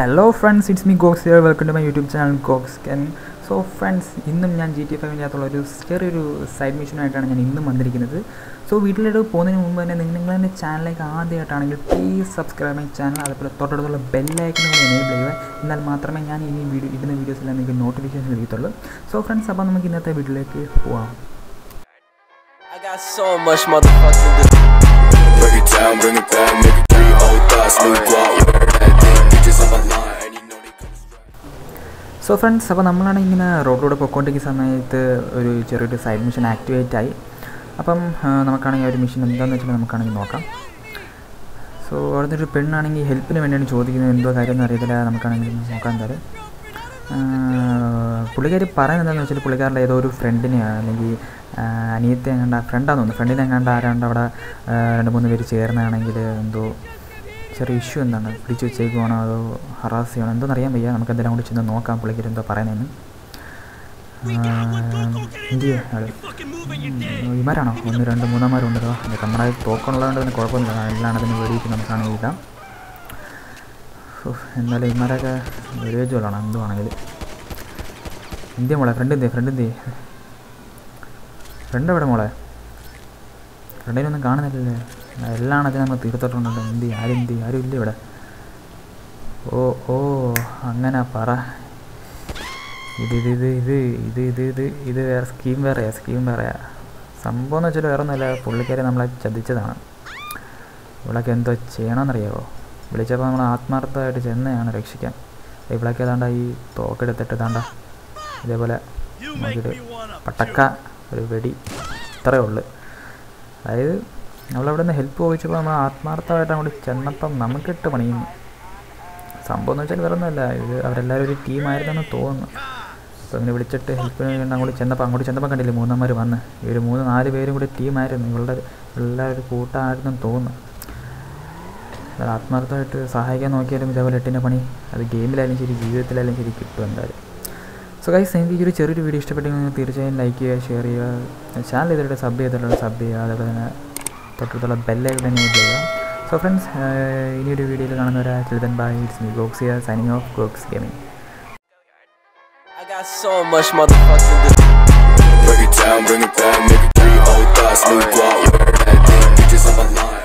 Hello friends it's me ഗോക്സ് here welcome to my YouTube channel ഗോക്സ് കെൻ so friends ഇന്നും ഞാൻ ജി ടി ഫൈവിൻ്റെ അകത്തുള്ള ഒരു ചെറിയൊരു സൈഡ് മിഷനായിട്ടാണ് ഞാൻ ഇന്നും വന്നിരിക്കുന്നത് സോ വീട്ടിലോട്ട് പോകുന്നതിന് മുമ്പ് തന്നെ നിങ്ങൾ നിങ്ങൾ എൻ്റെ ചാനലിലേക്ക് ആദ്യമായിട്ടാണെങ്കിൽ പ്ലീസ് സബ്സ്ക്രൈബ് മൈ ചാനൽ അതുപോലെ തൊട്ടടുത്തുള്ള ബെല്ലൈക്കനും കൂടി എനേബിൾ ചെയ്യുക എന്നാൽ മാത്രമേ ഞാൻ ഇനി വീഡിയോ ഇടുന്ന വീഡിയോസെല്ലാം നിങ്ങൾക്ക് നോട്ടിഫിക്കേഷൻ ലഭിക്കത്തുള്ളൂ സോ ഫ്രണ്ട്സ് അപ്പോൾ നമുക്ക് ഇന്നത്തെ വീഡിയോയിലേക്ക് പോവാം I got so much motherfucking dis- Break it down, bring it back, make it three old thoughts, new guap, wear that thing, bitches on my line, and you know they come straight. So friends അപ്പോൾ നമ്മളാണ് ഇങ്ങനെ റോഡിലൂടെ പൊയ്ക്കൊണ്ടിരിക്കുന്ന സമയത്ത് ഒരു ചെറിയൊരു side mission activate ആയി അപ്പം ആ, നമുക്കാണെങ്കിൽ ആ ഒരു മിഷൻ എന്താണെന്ന് വെച്ചാൽ നമുക്കാണെങ്കിൽ നോക്കാം സോ അവിടുന്ന് ഒരു പെണ്ണാണെങ്കിൽ ഹെൽപ്പിന് വേണ്ടിയാണ് ചോദിക്കുന്നത് എന്തോ കാര്യമൊന്നും അറിയത്തില്ല നമുക്കാണെങ്കിൽ നോക്കാൻ തരാം പുള്ളിക്കാരി പറയുന്നത് എന്താണെന്ന് വെച്ചാൽ പുള്ളിക്കാരുടെ ഏതോ ഒരു ഫ്രണ്ടിനെയാണ് അല്ലെങ്കിൽ ആ, അനിയത്തെ എങ്ങാണ്ട് ഫ്രണ്ടാന്ന് തോന്നുന്നു ഫ്രണ്ടിനെ എങ്ങാണ്ട് ആരാണ്ട് അവിടെ ആ, രണ്ട് മൂന്ന് പേര് ചേർന്നാണെങ്കിൽ എന്തോ ചെറിയ ഇഷ്യൂ എന്താണ് പിടിച്ച് വെച്ചേക്കുവാണോ അതോ ഹറാസ് ചെയ്യണോ എന്തോന്ന് അറിയാൻ വയ്യ നമുക്ക് എന്തെല്ലാം കൂടി ചെന്ന് നോക്കാം പുള്ളിക്കാരി എന്തോ പറയുന്നതെന്ന് എന്ത് ചെയ്യാ ആള് ഉം, ഇവരാണോ ഒന്ന് രണ്ട് മൂന്നാമാരുണ്ടല്ലോ അതൊക്കെ നമ്മുടെ തോക്കുള്ളതുകൊണ്ട് തന്നെ കുഴപ്പമൊന്നുമില്ല എല്ലാം അതിന് വെടിയിട്ട് നമുക്കാണെങ്കിൽ ഇടാം ഉഫ്, എന്നാലും ഇമാരൊക്കെ വെടിവെച്ച് കൊള്ളണം എന്തുവാണെങ്കിൽ എന്തിയാ മോളെ ഫ്രണ്ട് എന്തേ ഫ്രണ്ട് എന്തേ ഫ്രണ്ട് എവിടെ മോളെ ഫ്രണ്ടിനൊന്നും കാണുന്നില്ലല്ലേ എല്ലാം അതിന് നമ്മൾ തീർത്തിട്ടുണ്ടല്ലോ എന്ത് ചെയ്യും? ആരും എന്ത് ചെയ്യും? ആരും ഇല്ല ഇവിടെ ഓ ഓ അങ്ങനെ പറ ഇത് ഇത് ഇത് ഇത് ഇത് ഇത് ഇത് ഇത് വേറെ സ്കീം വേറെയാ സ്കീം വേറെയാ സംഭവം എന്ന് വെച്ചാൽ വേറെ ഒന്നുമില്ല പുള്ളിക്കാരെ നമ്മളെ ചതിച്ചതാണ് ഇവളൊക്കെ എന്തോ ചെയ്യണമെന്നറിയാവോ വിളിച്ചപ്പോൾ നമ്മൾ ആത്മാർത്ഥമായിട്ട് ചെന്നയാണ് രക്ഷിക്കാൻ ഇവളൊക്കെ ഏതാണ്ട ഈ തോക്കെടുത്തിട്ട് താണ്ട ഇതേപോലെ നോക്കിയിട്ട് പട്ടക്ക ഒരു വെടി ഇത്രയേ ഉള്ളു അതായത് നമ്മളവിടെ നിന്ന് ഹെൽപ്പ് ചോദിച്ചപ്പോൾ നമ്മൾ ആത്മാർത്ഥമായിട്ട് അങ്ങോട്ട് ചെന്നപ്പം നമുക്കിട്ട് പണിയുന്നു സംഭവം എന്ന് വെച്ചാൽ വേറെ ഒന്നുമല്ല ഇത് അവരെല്ലാവരും ഒരു ടീമായിരുന്നെന്ന് തോന്നുന്നു അപ്പോൾ ഇങ്ങനെ വിളിച്ചിട്ട് ഹെൽപ്പിന് വേണ്ടി അങ്ങോട്ട് ചെന്നപ്പോൾ അങ്ങോട്ട് ചെന്നപ്പോൾ കണ്ടില്ലേ മൂന്നന്മാർ വന്ന് ഇവർ മൂന്ന് നാല് പേരും കൂടി ടീമായിരുന്നു ഇവളുടെ എല്ലാവരും ഒരു കൂട്ടമായിരുന്നെന്ന് തോന്നുന്നു അത് ആത്മാർത്ഥമായിട്ട് സഹായിക്കാൻ നോക്കിയാലും ഇതേപോലെ എട്ടിൻ്റെ പണി അത് ഗെയിമിലായാലും ശരി ജീവിതത്തിലായാലും ശരി കിട്ടും എന്തായാലും സോ ഗൈസ് നിങ്ങൾക്ക് ഈ ഒരു ചെറിയൊരു വീഡിയോ ഇഷ്ടപ്പെട്ടെങ്കിൽ നിങ്ങൾ തീർച്ചയായും ലൈക്ക് ചെയ്യുക ഷെയർ ചെയ്യുക ചാനൽ ഇതിലൂടെ സബ് ചെയ്തിട്ടുള്ള സബ് ചെയ്യുക അതേപോലെ തന്നെ തൊട്ടടുത്തുള്ള ബെല്ലൈക്കൺ എനേബിൾ ചെയ്യുക സോ ഫ്രണ്ട്സ് ഇനിയൊരു വീഡിയോയിൽ കാണുന്നവരാ ചിൽഡ്രൻ ബൈ ഇറ്റ്സ് മീ ഗോക്സിയ സൈനിങ് ഓഫ് ഗോക്സ് gaming I got so much motherfucking dis- Break it down, bring it back, make it three old thoughts, new guap, wear that thing, bitches on my line.